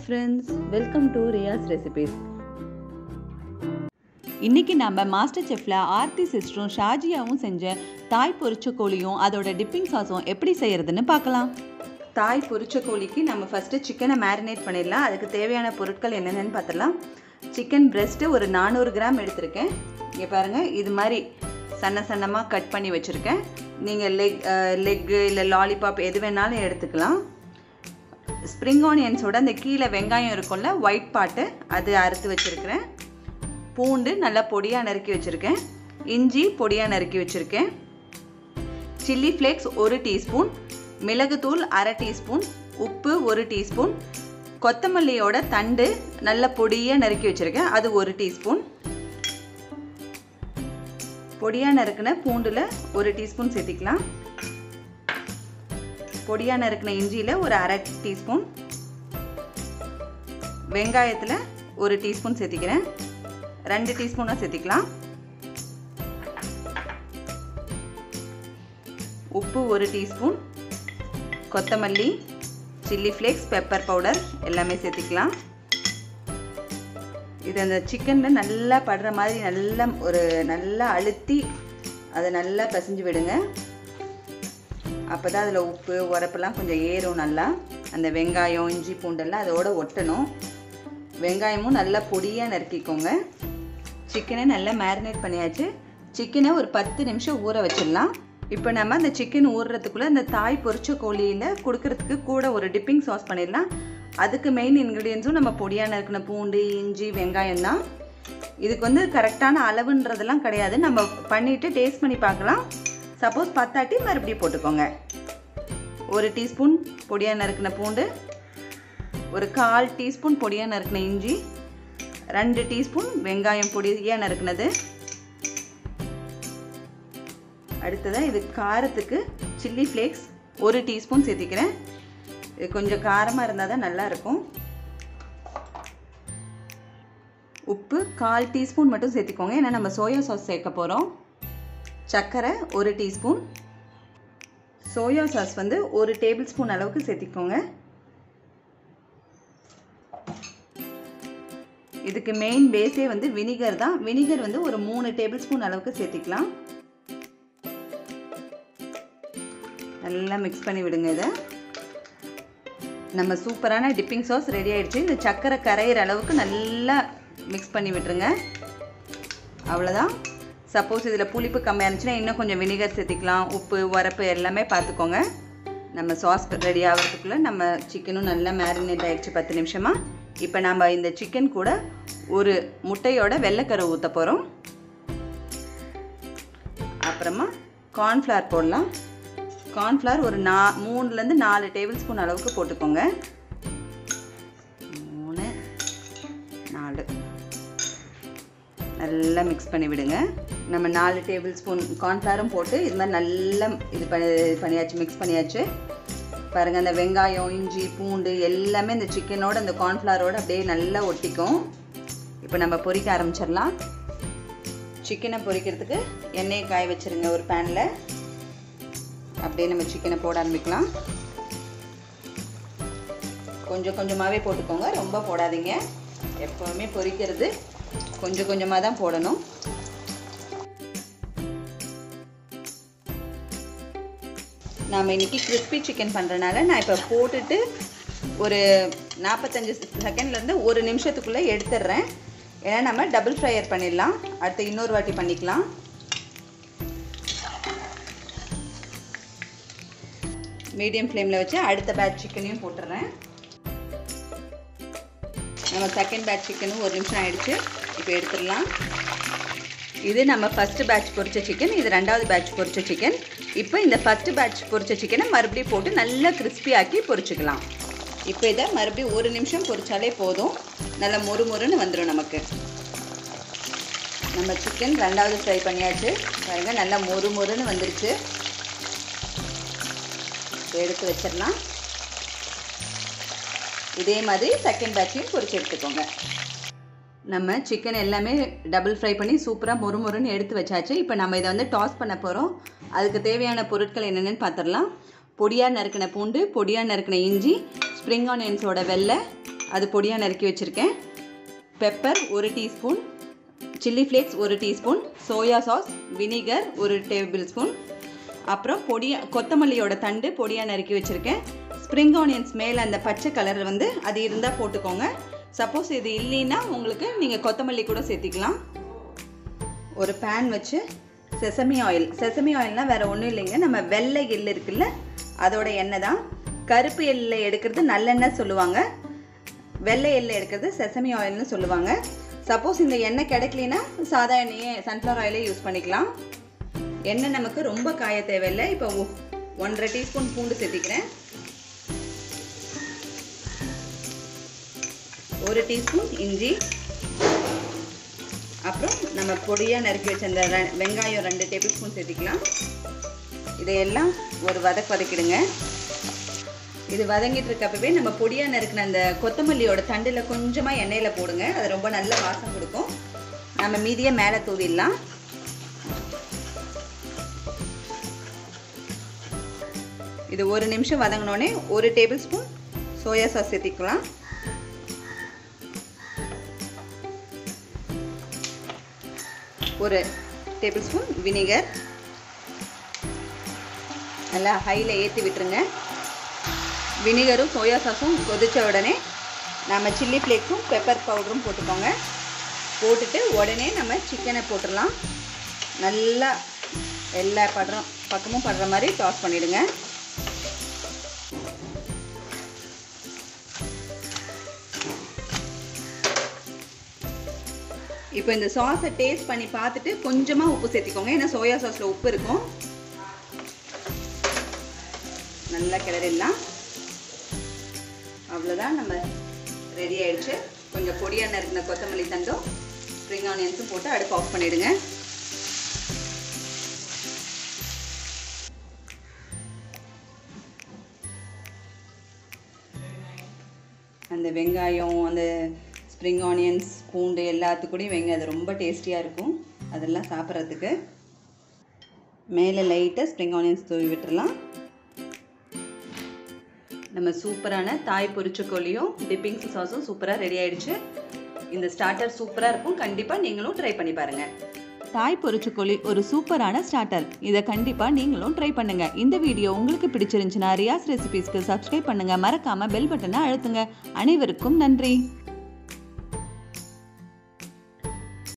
friends welcome to Riyas recipes இன்றைக்கி நம்ம master செஃப்பில் Aarthi சிஸ்டரும் ஷாஜியாவும் செஞ்ச தாய் பொரிச்ச கோழியும் அதோட டிப்பிங் சாஸும் எப்படி செய்கிறதுன்னு பார்க்கலாம் தாய் பொரிச்ச கோழிக்கு நம்ம ஃபஸ்ட்டு சிக்கனை மேரினேட் பண்ணிடலாம் அதுக்கு தேவையான பொருட்கள் என்னென்னு பார்த்துடலாம் சிக்கன் பிரெஸ்ட்டு ஒரு நானூறு கிராம் எடுத்திருக்கேன் இங்கே பாருங்கள் இது மாதிரி சன்ன சன்னமாக கட் பண்ணி வச்சுருக்கேன் நீங்கள் லெக் லெக்கு இல்லை லாலிபாப் எது வேணாலும் எடுத்துக்கலாம் ஸ்ப்ரிங் ஆனியன்ஸோட அந்த கீழே வெங்காயம் இருக்கும்ல ஒயிட் பாட்டு அது அறுத்து வச்சுருக்கிறேன் பூண்டு நல்லா பொடியாக நறுக்கி வச்சுருக்கேன் இஞ்சி பொடியாக நறுக்கி வச்சுருக்கேன் சில்லி ஃப்ளேக்ஸ் ஒரு டீஸ்பூன் மிளகுத்தூள் அரை டீஸ்பூன் உப்பு ஒரு டீஸ்பூன் கொத்தமல்லியோட தண்டு நல்ல பொடியாக நறுக்கி வச்சுருக்கேன் அது ஒரு டீஸ்பூன் பொடியாக நறுக்கின பூண்டில் ஒரு டீஸ்பூன் சேர்த்திக்கலாம் பொடியாக நறுக்கின இஞ்சியில் ஒரு அரை டீஸ்பூன் வெங்காயத்தில் ஒரு டீஸ்பூன் சேர்த்திக்கிறேன் ரெண்டு டீஸ்பூனாக சேர்த்திக்கலாம் உப்பு ஒரு டீஸ்பூன் கொத்தமல்லி சில்லி ஃப்ளேக்ஸ் பெப்பர் பவுடர் எல்லாமே சேர்த்திக்கலாம் இது அந்த சிக்கனில் நல்லா படுற மாதிரி நல்லா ஒரு நல்லா அழுத்தி அதை நல்லா பிசைஞ்சு விடுங்க அப்போ தான் அதில் உப்பு உரப்பெல்லாம் கொஞ்சம் ஏறும் நல்லா அந்த வெங்காயம் இஞ்சி பூண்டெல்லாம் அதோட ஒட்டணும் வெங்காயமும் நல்லா பொடியாக நறுக்கிக்கோங்க சிக்கனை நல்லா மேரினேட் பண்ணியாச்சு சிக்கனை ஒரு பத்து நிமிஷம் ஊற வச்சிடலாம் இப்போ நம்ம அந்த சிக்கன் ஊறுறதுக்குள்ளே அந்த தாய் பொரிச்ச கோழியில் கொடுக்கறதுக்கு கூட ஒரு டிப்பிங் சாஸ் பண்ணிடலாம் அதுக்கு மெயின் இன்க்ரீடியன்ஸும் நம்ம பொடியாக நறுக்கின பூண்டு இஞ்சி வெங்காயம் தான் இதுக்கு வந்து கரெக்டான அளவுன்றதெல்லாம் கிடையாது நம்ம பண்ணிவிட்டு டேஸ்ட் பண்ணி பார்க்கலாம் சப்போஸ் பத்தாட்டி மறுபடியும் போட்டுக்கோங்க ஒரு டீஸ்பூன் பொடியாக நறுக்கின பூண்டு ஒரு கால் டீஸ்பூன் பொடியாக நறுக்கின இஞ்சி ரெண்டு டீஸ்பூன் வெங்காயம் பொடியாக நறுக்கினது அடுத்ததாக இது காரத்துக்கு சில்லி ஃப்ளேக்ஸ் ஒரு டீஸ்பூன் சேர்த்திக்கிறேன் இது கொஞ்சம் காரமாக இருந்தால் தான் நல்லாயிருக்கும் உப்பு கால் டீஸ்பூன் மட்டும் சேர்த்திக்கோங்க ஏன்னா நம்ம சோயா சாஸ் சேர்க்க போகிறோம் சர்க்கரை ஒரு டீஸ்பூன் சோயா சாஸ் வந்து ஒரு டேபிள் ஸ்பூன் அளவுக்கு சேர்த்திக்கோங்க இதுக்கு மெயின் பேஸே வந்து வினிகர் தான் வினிகர் வந்து ஒரு மூணு டேபிள் ஸ்பூன் அளவுக்கு சேர்த்திக்கலாம் நல்லா மிக்ஸ் பண்ணி விடுங்க இதை நம்ம சூப்பரான டிப்பிங் சாஸ் ரெடி ஆகிடுச்சு இந்த சர்க்கரை கரையிற அளவுக்கு நல்லா மிக்ஸ் பண்ணி விட்டுருங்க அவ்வளோதான் சப்போஸ் இதில் புளிப்பு கம்மியாக இருந்துச்சுன்னா இன்னும் கொஞ்சம் வினிகர் சேர்த்திக்கலாம் உப்பு உரப்பு எல்லாமே பார்த்துக்கோங்க நம்ம சாஸ் ரெடி ஆகிறதுக்குள்ளே நம்ம சிக்கனும் நல்லா மேரினேட் ஆகிடுச்சு பத்து நிமிஷமாக இப்போ நம்ம இந்த சிக்கன் கூட ஒரு முட்டையோட வெள்ளைக்கரை ஊற்ற போகிறோம் அப்புறமா கார்ன்ஃப்ளவர் போடலாம் கார்ன்ஃப்ளவர் ஒரு நா மூணுலேருந்து நாலு டேபிள் ஸ்பூன் அளவுக்கு போட்டுக்கோங்க மூணு நாலு நல்லா மிக்ஸ் பண்ணி விடுங்க நம்ம நாலு டேபிள் ஸ்பூன் கார்ன்ஃப்ளவரும் போட்டு இது மாதிரி நல்லா இது பண்ணி பண்ணியாச்சு மிக்ஸ் பண்ணியாச்சு பாருங்கள் அந்த வெங்காயம் இஞ்சி பூண்டு எல்லாமே இந்த சிக்கனோட அந்த கார்ன்ஃப்ளவரோட அப்படியே நல்லா ஒட்டிக்கும் இப்போ நம்ம பொரிக்க ஆரம்பிச்சிடலாம் சிக்கனை பொரிக்கிறதுக்கு எண்ணெயை காய வச்சுருங்க ஒரு பேனில் அப்படியே நம்ம சிக்கனை போட ஆரம்பிக்கலாம் கொஞ்சம் கொஞ்சமாகவே போட்டுக்கோங்க ரொம்ப போடாதீங்க எப்போவுமே பொரிக்கிறது கொஞ்சம் கொஞ்சமாக தான் போடணும் நாம் இன்றைக்கி கிறிஸ்பி சிக்கன் பண்ணுறனால நான் இப்போ போட்டுட்டு ஒரு நாற்பத்தஞ்சு செகண்ட்லேருந்து ஒரு நிமிஷத்துக்குள்ளே எடுத்துடுறேன் ஏன்னா நம்ம டபுள் ஃப்ரையர் பண்ணிடலாம் அடுத்து இன்னொரு வாட்டி பண்ணிக்கலாம் மீடியம் ஃப்ளேமில் வச்சு அடுத்த பேட்ச் சிக்கனையும் போட்டுடுறேன் நம்ம செகண்ட் பேட்ச் சிக்கனும் ஒரு நிமிஷம் ஆயிடுச்சு இப்போ எடுத்துடலாம் இது நம்ம ஃபஸ்ட்டு பேட்ச் பொரிச்ச சிக்கன் இது ரெண்டாவது பேட்ச் பொரிச்ச சிக்கன் இப்போ இந்த ஃபஸ்ட்டு பேட்ச் பொரிச்ச சிக்கனை மறுபடியும் போட்டு நல்லா கிறிஸ்பியாக்கி பொரிச்சுக்கலாம் இப்போ இதை மறுபடியும் ஒரு நிமிஷம் பொரிச்சாலே போதும் நல்லா மொறு மொறுன்னு வந்துடும் நமக்கு நம்ம சிக்கன் ரெண்டாவது ஃப்ரை பண்ணியாச்சு பாருங்க நல்லா மொறு மொறுன்னு வந்துருச்சு எடுத்து வச்சிடலாம் இதே மாதிரி செகண்ட் பேட்சையும் பொரிச்சு எடுத்துக்கோங்க நம்ம சிக்கன் எல்லாமே டபுள் ஃப்ரை பண்ணி சூப்பராக மொறு மொறுன்னு எடுத்து வச்சாச்சு இப்போ நம்ம இதை வந்து டாஸ் பண்ண போகிறோம் அதுக்கு தேவையான பொருட்கள் என்னென்னு பார்த்துடலாம் பொடியாக நறுக்கின பூண்டு பொடியாக நறுக்கின இஞ்சி ஸ்ப்ரிங் ஆனியன்ஸோட வெள்ளை அது பொடியாக நறுக்கி வச்சுருக்கேன் பெப்பர் ஒரு டீஸ்பூன் சில்லி ஃப்ளேக்ஸ் ஒரு டீஸ்பூன் சோயா சாஸ் வினிகர் ஒரு டேபிள் ஸ்பூன் அப்புறம் பொடியா கொத்தமல்லியோட தண்டு பொடியாக நறுக்கி வச்சுருக்கேன் ஸ்ப்ரிங் ஆனியன்ஸ் மேலே அந்த பச்சை கலர் வந்து அது இருந்தால் போட்டுக்கோங்க சப்போஸ் இது இல்லைன்னா உங்களுக்கு நீங்கள் கொத்தமல்லி கூட சேர்த்திக்கலாம் ஒரு பேன் வச்சு செசமி ஆயில் செசமி ஆயில்னால் வேறு ஒன்றும் இல்லைங்க நம்ம வெள்ளை எள் இருக்குல்ல அதோட எண்ணெய் தான் கருப்பு எள்ளில் எடுக்கிறது நல்லெண்ணெய் சொல்லுவாங்க வெள்ளை எள்ளில் எடுக்கிறது செசமி ஆயில்னு சொல்லுவாங்க சப்போஸ் இந்த எண்ணெய் கிடைக்கலனா சாதா எண்ணெயே சன்ஃப்ளவர் ஆயிலே யூஸ் பண்ணிக்கலாம் எண்ணெய் நமக்கு ரொம்ப காய தேவையில்லை இப்போ ஒன்றரை டீஸ்பூன் பூண்டு சேர்த்திக்கிறேன் ஒரு டீஸ்பூன் இஞ்சி அப்புறம் நம்ம பொடியாக நறுக்கி வச்ச அந்த ரெ- வெங்காயம் ரெண்டு டேபிள் ஸ்பூன் சேர்த்திக்கலாம் இதையெல்லாம் ஒரு வதக்கு வதக்கிடுங்க இது வதங்கிட்டு இருக்கப்பவே நம்ம பொடியாக நறுக்கின அந்த கொத்தமல்லியோட தண்டில் கொஞ்சமாக எண்ணெயில் போடுங்க அது ரொம்ப நல்ல வாசம் கொடுக்கும் நம்ம மீதியை மேலே தூவிடலாம் இது ஒரு நிமிஷம் வதங்கினோடனே ஒரு டேபிள் ஸ்பூன் சோயா சாஸ் சேர்த்திக்கலாம் ஒரு டேபிள் ஸ்பூன் வினிகர் நல்லா ஹையில் ஏற்றி விட்டுருங்க வினிகரும் சோயா சாஸும் கொதித்த உடனே நம்ம சில்லி ஃப்ளேக்ஸும் பெப்பர் பவுடரும் போட்டுக்கோங்க போட்டுட்டு உடனே நம்ம சிக்கனை போட்டுடலாம் நல்லா எல்லா படுறோம் பக்கமும் படுற மாதிரி டாஸ் பண்ணிவிடுங்க இப்போ இந்த சாஸை டேஸ்ட் பண்ணி பார்த்துட்டு கொஞ்சமாக உப்பு சேர்த்திக்கோங்க ஏன்னா சோயா சாஸில் உப்பு இருக்கும் நல்லா கிளறிடலாம் அவ்வளோதான் நம்ம ரெடி ஆயிடுச்சு கொஞ்சம் பொடியாக நறுக்கின கொத்தமல்லி தண்டும் ஸ்ப்ரிங் ஆனியன்ஸும் போட்டு அடுப்பு ஆஃப் பண்ணிவிடுங்க அந்த வெங்காயம் அந்த ஸ்ப்ரிங் ஆனியன்ஸ் பூண்டு எல்லாத்துக்கூடயும் வைங்க அது ரொம்ப டேஸ்டியாக இருக்கும் அதெல்லாம் சாப்பிட்றதுக்கு மேலே லைட்டாக ஸ்ப்ரிங் ஆனியன்ஸ் தூவி விட்டுறலாம் நம்ம சூப்பரான தாய் பொரிச்ச கோழியும் டிப்பிங் சாஸும் சூப்பராக ரெடி ஆயிடுச்சு இந்த ஸ்டார்டர் சூப்பராக இருக்கும் கண்டிப்பாக நீங்களும் ட்ரை பண்ணி பாருங்கள் தாய் பொரிச்சுக்கோழி ஒரு சூப்பரான ஸ்டார்டர் இதை கண்டிப்பாக நீங்களும் ட்ரை பண்ணுங்க இந்த வீடியோ உங்களுக்கு பிடிச்சிருந்துச்சுன்னா ரியாஸ் ரெசிபீஸ்க்கு சப்ஸ்கிரைப் பண்ணுங்க மறக்காம பெல் பட்டனை அழுத்துங்க அனைவருக்கும் நன்றி